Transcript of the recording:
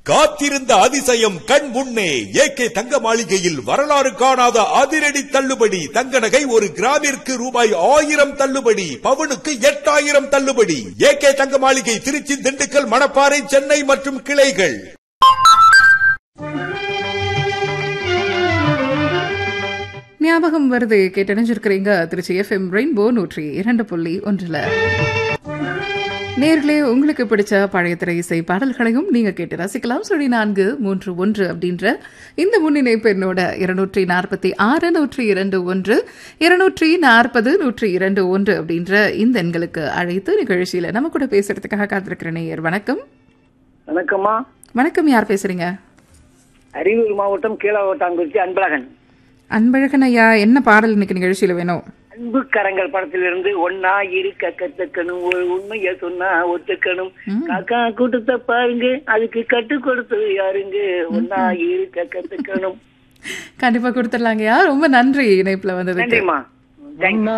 காத்திருந்த அதிசயம் கண் முன்னே ஏகே தங்க மாளிகையில் வரலாறு காணாத அதிரடி தள்ளுபடி தங்க நகை ஒரு கிராமிற்கு ரூபாய் ஆயிரம் தள்ளுபடி பவுனுக்கு எட்டாயிரம் தள்ளுபடி ஏகே தங்க மாளிகை திருச்சி திண்டுக்கல் மணப்பாறை சென்னை மற்றும் கிளைகள் ஞாபகம் வருது கேட்டணிஞ்சிருக்கிறீங்க திருச்சி எஃப்எம் ரெயின்போ நூற்றி இரண்டு புள்ளி ஒன்றுல நேர்களே உங்களுக்கு பிடிச்ச பழைய திரை இசை பாடல்களையும் நீங்க கேட்டு ரசிக்கலாம் சொல்லி நான்கு மூன்று ஒன்று அப்படின்ற இந்த முன்னிணைப்பு என்னோட இருநூற்றி நாற்பத்தி ஆறு நூற்றி இரண்டு ஒன்று இருநூற்றி நாற்பது நூற்றி இரண்டு ஒன்று அப்படின்ற இந்த எண்களுக்கு அழைத்து நிகழ்ச்சியில நம்ம கூட பேசுறதுக்காக காத்திருக்கிற நேயர் வணக்கம் வணக்கம்மா வணக்கம் யார் பேசுறீங்க அரியலூர் மாவட்டம் கீழாவட்டாங்குறிச்சி அன்பழகன் அன்பழகன் ஐயா என்ன பாடல் இன்னைக்கு நிகழ்ச்சியில வேணும் அன்பு கரங்கள் படத்திலிருந்து ஒன்னா இருக்க கத்துக்கணும் ஒரு உண்மைய சொன்னா ஒத்துக்கணும் காக்கா கூட்டத்தை பாருங்க அதுக்கு கட்டு கொடுத்தது யாருங்க ஒன்னா இருக்க கத்துக்கணும் கண்டிப்பா கொடுத்துடலாங்கய்யா ரொம்ப நன்றி இணைப்புல வந்ததுக்கு நன்றிம்மா தேங்க்ஸ்